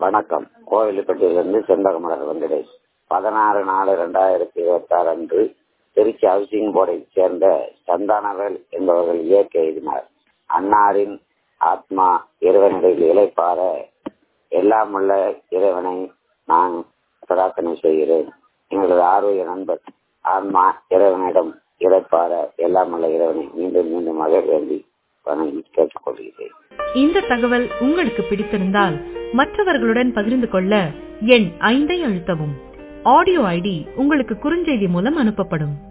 வணக்கம் கோவில்பட்டியிலிருந்து செண்பகமலர் வெங்கடேஷ் பதினாறு நாலு ரெண்டாயிரத்தி இருபத்தி ஆறு அன்று திருச்சி ஹவுசிங் போர்டை சேர்ந்த சந்தானவேல் என்பவர்கள் இயற்கை எழுதினார் அன்னாரின் ஆத்மா இறைவனிடையில் இலைப்பார எல்லாம் உள்ள இறைவனை நான் பிரார்த்தனை செய்கிறேன் எங்களது ஆரோக்கிய நண்பர் ஆத்மா இறைவனிடம் இறைப்பார எல்லாம் உள்ள இறைவனை மீண்டும் மீண்டுமாக வேண்டி வணங்கி கேட்டுக்கொள்கிறேன் இந்த தகவல் உங்களுக்கு பிடித்திருந்தால் மற்றவர்களுடன் பகிர்ந்து கொள்ள எண் ஐந்தை அழுத்தவும் ஆடியோ ஐடி உங்களுக்கு குறுஞ்செய்தி மூலம் அனுப்பப்படும்